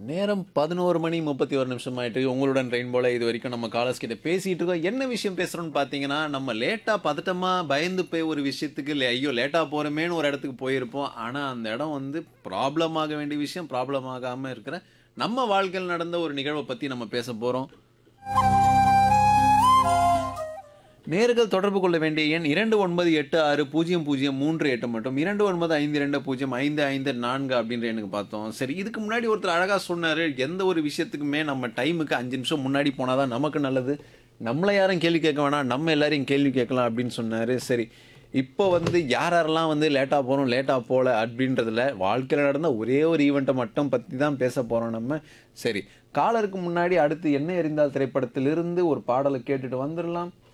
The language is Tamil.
நேரம் பதினோரு மணி முப்பத்தி ஒரு நிமிஷம் ஆயிட்டு உங்களுடன் ரெயின்போல இது வரைக்கும் நம்ம காலர்ஸ் கிட்ட பேசிட்டு இருக்கோம் என்ன விஷயம் பேசுறோம்னு பார்த்தீங்கன்னா நம்ம லேட்டா பதட்டமா பயந்து போய் ஒரு விஷயத்துக்கு இல்லை ஐயோ லேட்டா போறோமேன்னு ஒரு இடத்துக்கு போயிருப்போம் ஆனா அந்த இடம் வந்து ப்ராப்ளம் ஆக வேண்டிய விஷயம் ப்ராப்ளம் ஆகாம இருக்கிற நம்ம வாழ்க்கையில் நடந்த ஒரு நிகழ்வை பத்தி நம்ம பேச போறோம் நேர்கள் தொடர்பு கொள்ள வேண்டிய எண் இரண்டு ஒன்பது எட்டு ஆறு பூஜ்ஜியம் பூஜ்ஜியம் மூன்று எட்டு மற்றும் இரண்டு ஒன்பது ஐந்து ரெண்டு பூஜ்ஜியம் ஐந்து ஐந்து நான்கு அப்படின்ற எனக்கு பார்த்தோம் சரி இதுக்கு முன்னாடி ஒருத்தர் அழகாக சொன்னார் எந்த ஒரு விஷயத்துக்குமே நம்ம டைமுக்கு அஞ்சு நிமிஷம் முன்னாடி போனால் தான் நமக்கு நல்லது நம்மளை யாரும் கேள்வி கேட்க வேணாம் நம்ம எல்லாரையும் கேள்வி கேட்கலாம் அப்படின்னு சொன்னார் சரி இப்போ வந்து யார் யாரெல்லாம் வந்து லேட்டாக போகிறோம் லேட்டாக போகல அப்படின்றதுல வாழ்க்கையில் நடந்த ஒரே ஒரு ஈவெண்ட்டை மட்டும் பற்றி தான் பேச போகிறோம் நம்ம சரி காலருக்கு முன்னாடி அடுத்து என்ன எறிந்தால் திரைப்படத்திலிருந்து ஒரு பாடலை கேட்டுட்டு வந்துடலாம்